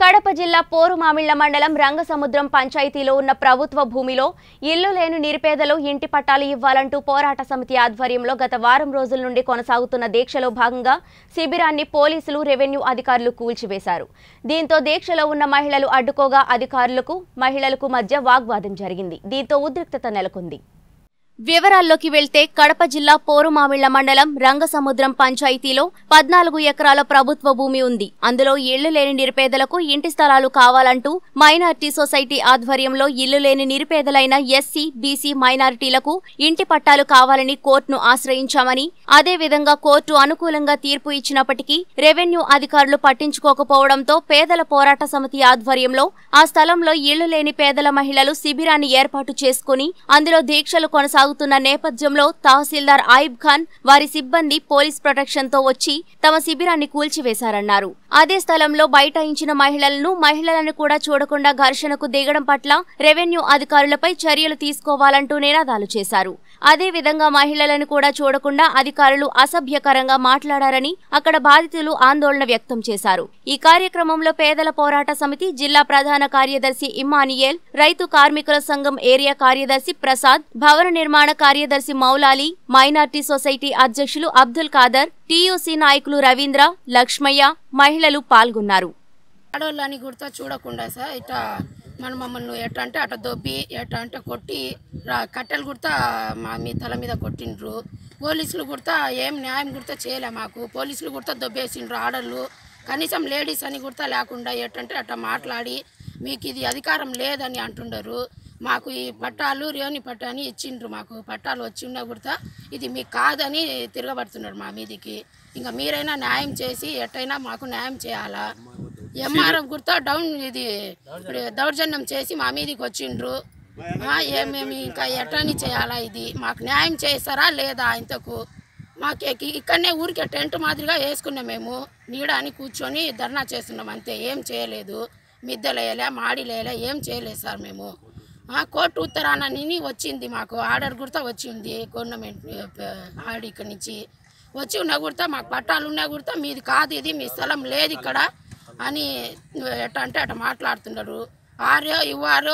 కడప జిల్లా పోరుమామిళ్ల మండలం రంగసముద్రం పంచాయతీలో ఉన్న ప్రభుత్వ భూమిలో ఇల్లు లేని నిరుపేదలు ఇంటి పట్టాలు ఇవ్వాలంటూ పోరాట సమితి ఆధ్వర్యంలో గత వారం రోజుల నుండి కొనసాగుతున్న దీక్షలో భాగంగా శిబిరాన్ని పోలీసులు రెవెన్యూ అధికారులు కూల్చివేశారు దీంతో దీక్షలో ఉన్న మహిళలు అడ్డుకోగా అధికారులకు మహిళలకు మధ్య వాగ్వాదం జరిగింది దీంతో ఉద్రిక్తత నెలకొంది వివరాల్లోకి వెళ్తే కడప జిల్లా పోరుమామిళ్ల మండలం రంగసముద్రం పంచాయతీలో పద్నాలుగు ఎకరాల ప్రభుత్వ భూమి ఉంది అందులో ఇళ్లు లేని నిరుపేదలకు ఇంటి స్థలాలు కావాలంటూ మైనార్టీ సొసైటీ ఆధ్వర్యంలో ఇల్లు లేని నిరుపేదలైన ఎస్సీ బీసీ మైనారిటీలకు ఇంటి పట్టాలు కావాలని కోర్టును ఆశ్రయించామని అదేవిధంగా కోర్టు అనుకూలంగా తీర్పు ఇచ్చినప్పటికీ రెవెన్యూ అధికారులు పట్టించుకోకపోవడంతో పేదల పోరాట సమితి ఆధ్వర్యంలో ఆ స్థలంలో ఇళ్లు లేని పేదల మహిళలు శిబిరాన్ని ఏర్పాటు చేసుకుని అందులో దీక్షలు కొనసాగుతున్న నేపథ్యంలో తహసీల్దార్ ఆయిబ్ ఖాన్ వారి సిబ్బంది పోలీస్ ప్రొటెక్షన్ తో వచ్చి తమ శిబిరాన్ని కూల్చివేశారన్నారు అదే స్థలంలో బైఠాయించిన మహిళలను మహిళలను కూడా చూడకుండా ఘర్షణకు దిగడం పట్ల రెవెన్యూ అధికారులపై చర్యలు తీసుకోవాలంటూ నినాదాలు చేశారు అదే విధంగా మహిళలను కూడా చూడకుండా అధికారులు అసభ్యకరంగా మాట్లాడారని అక్కడ బాధితులు ఆందోళన వ్యక్తం చేశారు ఈ కార్యక్రమంలో పేదల పోరాట సమితి జిల్లా ప్రధాన కార్యదర్శి ఇమ్మానియేల్ రైతు కార్మికుల సంఘం ఏరియా కార్యదర్శి ప్రసాద్ భవన నిర్మాణ కార్యదర్శి మౌలాలి మైనార్టీ సొసైటీ అధ్యక్షులు అబ్దుల్ ఖాదర్ టీయూసీ నాయకులు రవీంద్ర లక్ష్మయ్య మహిళలు పాల్గొన్నారు ఆడవాళ్ళని గుర్తా చూడకుండా సార్ ఇట్లా మన మమ్మల్ని ఎట్లా అంటే అట్లా దొబ్బి ఎట్లా అంటే కొట్టి రా- కట్టెలు గుర్తా మా మీ తల మీద కొట్టిండ్రు పోలీసులు గుర్తా ఏం న్యాయం గుర్తా చేయలే మాకు పోలీసులు గుర్తా దొబ్బేసిండ్రు ఆడళ్ళు కనీసం లేడీస్ అని గుర్తా లేకుండా ఎట్టంటే అట్లా మాట్లాడి మీకు ఇది అధికారం లేదని అంటుండరు మాకు ఈ పట్టాలు రేణి పట్టాని ఇచ్చిండ్రు మాకు పట్టాలు వచ్చి ఉన్నా కూడా ఇది మీకు కాదని తిరగబడుతున్నారు మా మీదికి ఇంకా మీరైనా న్యాయం చేసి ఎట్టయినా మాకు న్యాయం చేయాలా ఎంఆర్ఎం గుర్తా డౌన్ ఇది ఇప్పుడు దౌర్జన్యం చేసి మా మీదకి వచ్చిండ్రు ఆ, ఏమేమి ఇంకా ఎట్టని చేయాలా ఇది మాకు న్యాయం చేస్తారా లేదా ఆయనకు మాకు ఇక- ఇక్కడనే ఊరికే టెంట్ మాదిరిగా వేసుకున్నాం మేము నీడ అని కూర్చొని ధర్నా చేస్తున్నాం అంతే ఏం చేయలేదు మిద్దెలేయలే మాడిలేయలే ఏం చేయలేదు సార్ మేము ఆ, కోర్టు ఉత్తరానని వచ్చింది మాకు ఆర్డర్ కూడా వచ్చింది గవర్నమెంట్ ఆర్డర్ ఇక్కడి నుంచి వచ్చి ఉన్నా కూడా మాకు పట్టాలు ఉన్నా కూడా మీది కాదు ఇది మీ స్థలం లేదు ఇక్కడ అని ఎట్ట అంటే అట్ట మాట్లాడుతున్నారు ఆరో ఇవ్వారో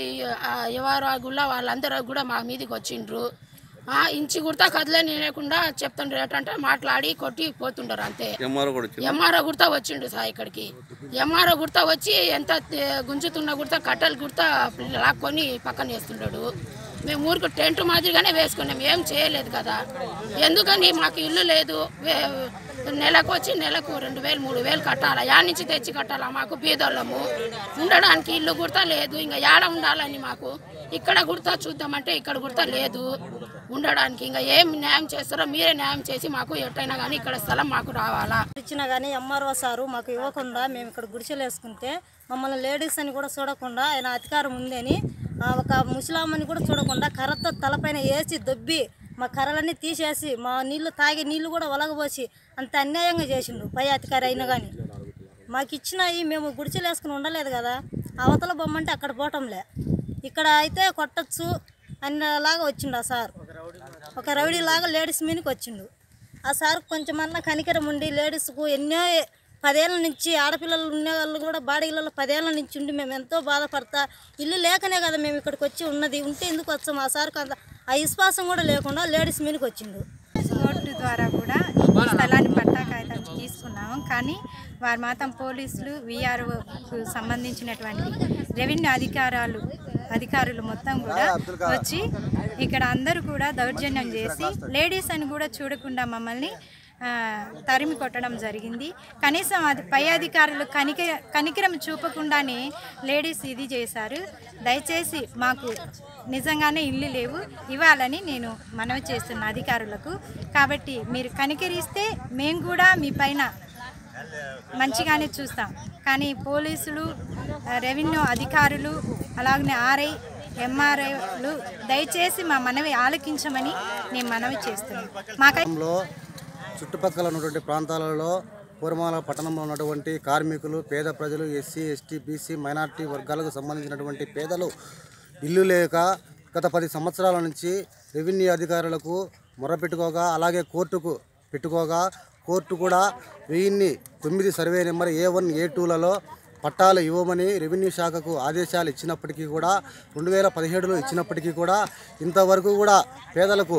ఇవ్వారో గుళ్ళ వాళ్ళందరూ కూడా మా మీదకి వచ్చిండ్రు ఆ, ఇంచి కుర్తా కదలని లేకుండా చెప్తుండ్రు ఎట్టంటే మాట్లాడి కొట్టి పోతుండరు అంతే ఎంఆర్ఓ కూడా వచ్చింది ఎంఆర్ఓ గుర్తా వచ్చిండు సార్ ఇక్కడికి ఎంఆర్ఓ గుర్తా వచ్చి ఎంత తే- గుంజుతున్న గుర్తా కట్టెలు గుర్తా లాక్కొని పక్కన వేస్తుంటాడు మేము ఊరికి టెంట్ మాదిరిగానే వేసుకున్నాం ఏం చేయలేదు కదా ఎందుకని మాకు ఇల్లు లేదు వే- నెలకు వచ్చి నెలకు రెండు వేలు మూడు వేలు కట్టాలా యా నుంచి తెచ్చి కట్టాలా మాకు బీదోళ్ళము ఉండడానికి ఇల్లు గుర్తా లేదు ఇంకా యాడ ఉండాలని మాకు ఇక్కడ గుర్తా చూద్దామంటే ఇక్కడ గుర్తా లేదు ఉండడానికి ఇంకా ఏం న్యాయం చేస్తారో మీరే న్యాయం చేసి మాకు ఎట్టయినా కానీ ఇక్కడ స్థలం మాకు రావాలా ఇచ్చినా కానీ ఎంఆర్ఓ సారు మాకు ఇవ్వకుండా మేము ఇక్కడ గుడిసెలు వేసుకుంటే మమ్మల్ని లేడీస్ అని కూడా చూడకుండా ఆయన అధికారం ఉందని ఆ, ఒక ముసలామని కూడా చూడకుండా కర్రతో తలపైన వేసి దొబ్బి మా కర్రలన్నీ తీసేసి మా నీళ్లు తాగే నీళ్లు కూడా ఒలగబోసి అంత అన్యాయంగా చేసిండు పై అధికారి అయినా కానీ మాకు ఇచ్చినవి మేము గుడిసెలు వేసుకుని ఉండలేదు కదా అవతల బొమ్మంటే అక్కడ పోవటంలే ఇక్కడ అయితే కొట్టచ్చు అన్నలాగా వచ్చిండు ఆ సార్ ఒక రౌడీ లాగా లేడీస్ మీదకి వచ్చిండు ఆ సార్ కొంచెమన్నా కనికరం ఉండి లేడీస్కు ఎన్నో పదేళ్ళ నుంచి ఆడపిల్లలు ఉండే వాళ్ళు కూడా బాడీలలో పదేళ్ళ నుంచి ఉండి మేము ఎంతో బాధపడతా ఇల్లు లేకనే కదా మేము ఇక్కడికి వచ్చి ఉన్నది ఉంటే ఎందుకు వచ్చాము ఆ సార్కి అంత ఆ విశ్వాసం కూడా లేకుండా లేడీస్ మీదకి వచ్చిండు కోర్టు ద్వారా కూడా ఈ స్థలాన్ని పట్టా కాగితం తీసుకున్నాము కానీ వారు మాత్రం పోలీసులు విఆర్ఓకు సంబంధించినటువంటి రెవెన్యూ అధికారాలు అధికారులు మొత్తం కూడా వచ్చి ఇక్కడ అందరూ కూడా దౌర్జన్యం చేసి లేడీస్ అని కూడా చూడకుండా మమ్మల్ని ఆ, తరిమి కొట్టడం జరిగింది కనీసం అది పై అధికారులు కనిక కనికరం చూపకుండానే లేడీస్ ఇది చేశారు దయచేసి మాకు నిజంగానే ఇల్లు లేవు ఇవ్వాలని నేను మనవి చేస్తున్న అధికారులకు కాబట్టి మీరు కనికరిస్తే మేము కూడా మీ పైన మంచిగానే చూస్తాం కానీ పోలీసులు ఆ, రెవెన్యూ అధికారులు అలాగనే ఆర్ఐ ఎంఆర్ఐలు దయచేసి మా మనవి ఆలకించమని నేను మనవి చేస్తున్నాను మాకై లో చుట్టుపక్కల ఉన్నటువంటి ప్రాంతాలలో పూర్వమాల పట్టణంలో ఉన్నటువంటి కార్మికులు పేద ప్రజలు ఎస్సీ ఎస్టీ బీసీ మైనార్టీ వర్గాలకు సంబంధించినటువంటి పేదలు ఇల్లు లేక గత పది సంవత్సరాల నుంచి రెవెన్యూ అధికారులకు మొరపెట్టుకోగా అలాగే కోర్టుకు పెట్టుకోగా కోర్టు కూడా వెయ్యిన్ని తొమ్మిది survey number A one A టూలలో పట్టాలు ఇవ్వమని రెవెన్యూ శాఖకు ఆదేశాలు ఇచ్చినప్పటికీ కూడా రెండు వేల పదిహేడులో ఇచ్చినప్పటికీ కూడా ఇంతవరకు కూడా పేదలకు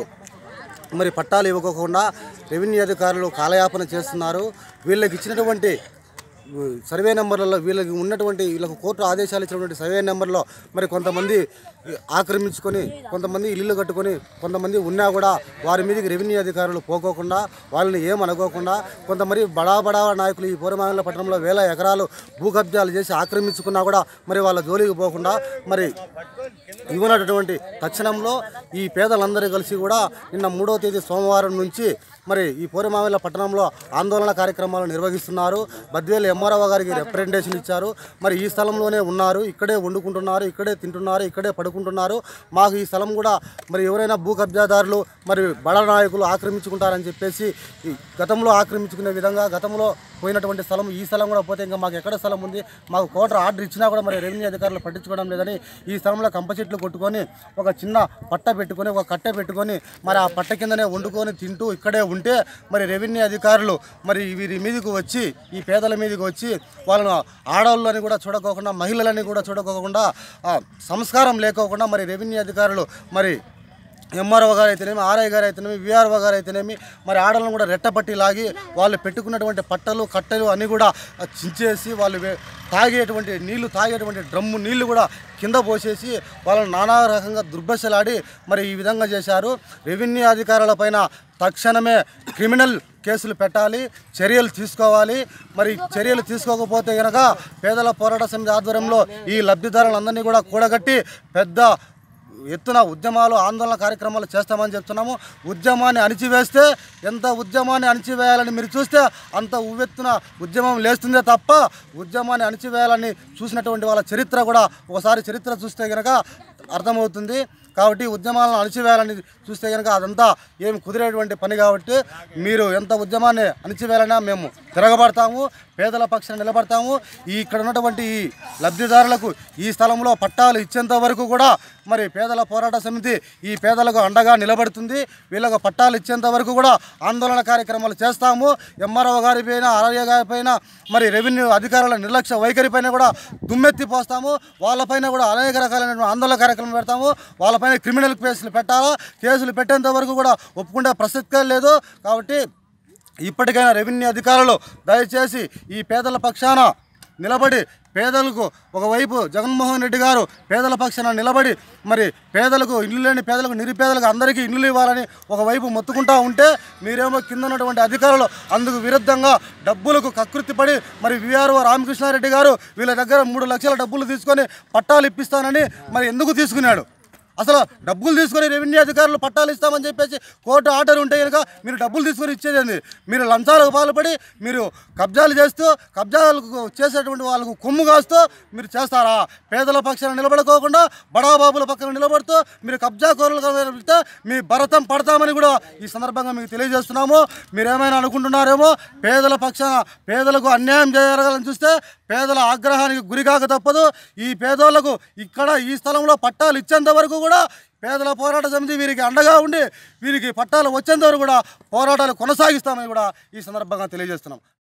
మరి పట్టాలు ఇవ్వకోకుండా రెవెన్యూ అధికారులు కాలయాపన చేస్తున్నారు వీళ్ళకి ఇచ్చినటువంటి ఉ, సర్వే నెంబర్లలో వీళ్ళకి ఉన్నటువంటి వీళ్ళకు కోర్టు ఆదేశాలు ఇచ్చినటువంటి సర్వే నెంబర్లో మరి కొంతమంది ఆక్రమించుకొని కొంతమంది ఇల్లు కట్టుకొని కొంతమంది ఉన్నా కూడా వారి మీదకి రెవెన్యూ అధికారులు పోకోకుండా వాళ్ళని ఏం అనుకోకుండా కొంతమంది బడా బడా నాయకులు ఈ పూర్వమాల పట్టణంలో వేల ఎకరాలు భూ కబ్జాలు చేసి ఆక్రమించుకున్నా కూడా మరి వాళ్ళ జోలికి పోకుండా మరి ఇవ్వనటువంటి తక్షణంలో ఈ పేదలందరూ కలిసి కూడా నిన్న మూడో తేదీ సోమవారం నుంచి మరి ఈ పూర్వమావిల పట్టణంలో ఆందోళన కార్యక్రమాలు నిర్వహిస్తున్నారు బద్వేలు ఎంఆర్ఓ గారికి రిప్రజెంటేషన్ ఇచ్చారు మరి ఈ స్థలంలోనే ఉన్నారు ఇక్కడే వండుకుంటున్నారు ఇక్కడే తింటున్నారు ఇక్కడే పడుకుంటున్నారు మాకు ఈ స్థలం కూడా మరి ఎవరైనా భూ కబ్జాదారులు మరి బడ నాయకులు ఆక్రమించుకుంటారని చెప్పేసి ఈ గతంలో ఆక్రమించుకునే విధంగా గతంలో పోయినటువంటి స్థలం ఈ స్థలం కూడా పోతే ఇంకా మాకు ఎక్కడ స్థలం ఉంది మాకు కోటర్ ఆర్డర్ ఇచ్చినా కూడా మరి రెవెన్యూ అధికారులు పట్టించుకోవడం లేదని ఈ స్థలంలో కంప చెట్లు కొట్టుకొని ఒక చిన్న పట్ట పెట్టుకొని ఒక కట్టె పెట్టుకొని మరి ఆ పట్ట కిందనే వండుకొని తింటూ ఇక్కడే ఉంటే మరి రెవెన్యూ అధికారులు మరి వీరి మీదకు వచ్చి ఈ పేదల మీదకి వచ్చి వాళ్ళను ఆడవాళ్ళని కూడా చూడకోకుండా మహిళలని కూడా చూడకోకుండా ఆ, సంస్కారం లేకోకుండా మరి రెవెన్యూ అధికారులు మరి ఎంఆర్ఓ గారు అయితేనేమి ఆర్ఐ గారు అయితేనేమి విఆర్ఓ గారు అయితేనేమి మరి ఆడలను కూడా రెట్టపట్టి లాగి వాళ్ళు పెట్టుకున్నటువంటి పట్టలు కట్టెలు అన్నీ కూడా ఆ, చించేసి వాళ్ళు వే- తాగేటువంటి నీళ్లు తాగేటువంటి డ్రమ్ము నీళ్లు కూడా కింద పోసేసి వాళ్ళని నానా రకంగా దుర్భశలాడి మరి ఈ విధంగా చేశారు రెవెన్యూ అధికారుల పైన తక్షణమే క్రిమినల్ కేసులు పెట్టాలి చర్యలు తీసుకోవాలి మరి చర్యలు తీసుకోకపోతే కనుక పేదల పోరాట సమితి ఆధ్వర్యంలో ఈ లబ్ధిదారులందరినీ కూడా కూడగట్టి పెద్ద ఎత్తున ఉద్యమాలు ఆందోళన కార్యక్రమాలు చేస్తామని చెప్తున్నాము ఉద్యమాన్ని అణిచివేస్తే ఎంత ఉద్యమాన్ని అణిచివేయాలని మీరు చూస్తే అంత ఉవ్వెత్తున ఉద్యమం లేస్తుందే తప్ప ఉద్యమాన్ని అణిచివేయాలని చూసినటువంటి వాళ్ళ చరిత్ర కూడా ఒకసారి చరిత్ర చూస్తే కనుక అర్థమవుతుంది కాబట్టి ఉద్యమాలను అణిచివేయాలని చూస్తే కనుక అదంతా ఏమి కుదిరేటువంటి పని కాబట్టి మీరు ఎంత ఉద్యమాన్ని అణిచివేయాలన్నా మేము తిరగబడతాము పేదల పక్షాన నిలబడతాము ఈ ఇక్కడ ఉన్నటువంటి ఈ లబ్ధిదారులకు ఈ స్థలంలో పట్టాలు ఇచ్చేంత వరకు కూడా మరి పేదల పోరాట సమితి ఈ పేదలకు అండగా నిలబడుతుంది వీళ్ళకు పట్టాలు ఇచ్చేంత వరకు కూడా ఆందోళన కార్యక్రమాలు చేస్తాము ఎంఆర్ఓ గారి పైన ఆర్య గారి పైన మరి రెవెన్యూ అధికారుల నిర్లక్ష్య వైఖరి పైన కూడా దుమ్మెత్తి పోస్తాము వాళ్ళపైన కూడా అనేక రకాలైన ఆందోళన కార్యక్రమం పెడతాము వాళ్ళపైన క్రిమినల్ కేసులు పెట్టాలా కేసులు పెట్టేంత వరకు కూడా ఒప్పుకుంటే ప్రసక్తే లేదు కాబట్టి ఇప్పటికైనా రెవెన్యూ అధికారులు దయచేసి ఈ పేదల పక్షాన నిలబడి పేదలకు ఒకవైపు జగన్మోహన్ రెడ్డి గారు పేదల పక్షాన నిలబడి మరి పేదలకు ఇల్లు లేని పేదలకు నిరుపేదలకు అందరికీ ఇల్లు ఇవ్వాలని ఒకవైపు మొత్తుకుంటా ఉంటే మీరేమో కింద ఉన్నటువంటి అధికారులు అందుకు విరుద్ధంగా డబ్బులకు కకృతిపడి మరి విఆర్ఓ రామకృష్ణారెడ్డి గారు వీళ్ళ దగ్గర మూడు లక్షల డబ్బులు తీసుకొని పట్టాలు ఇప్పిస్తానని మరి ఎందుకు తీసుకున్నాడు అసలు డబ్బులు తీసుకొని రెవెన్యూ అధికారులు పట్టాలు ఇస్తామని చెప్పేసి కోర్టు ఆర్డర్ ఉంటే కనుక మీరు డబ్బులు తీసుకొని ఇచ్చేది మీరు లంచాలకు పాల్పడి మీరు కబ్జాలు చేస్తూ కబ్జాలకు చేసేటువంటి వాళ్ళకు కొమ్ము కాస్తూ మీరు చేస్తారా పేదల పక్షాన నిలబడుకోకుండా బడాబాబుల పక్కన నిలబడుతూ మీరు కబ్జా కోరలు వెళ్తే మీ భరతం పడతామని కూడా ఈ సందర్భంగా మీకు తెలియజేస్తున్నాము మీరేమైనా అనుకుంటున్నారేమో పేదల పక్షాన పేదలకు అన్యాయం చేయాలని చూస్తే పేదల ఆగ్రహానికి గురికాక తప్పదు ఈ పేదోళ్లకు ఇక్కడ ఈ స్థలంలో పట్టాలు ఇచ్చేంత వరకు కూడా పేదల పోరాట సమితి వీరికి అండగా ఉండి వీరికి పట్టాలు వచ్చేంత వరకు కూడా పోరాటాలు కొనసాగిస్తామని కూడా ఈ సందర్భంగా తెలియజేస్తున్నాం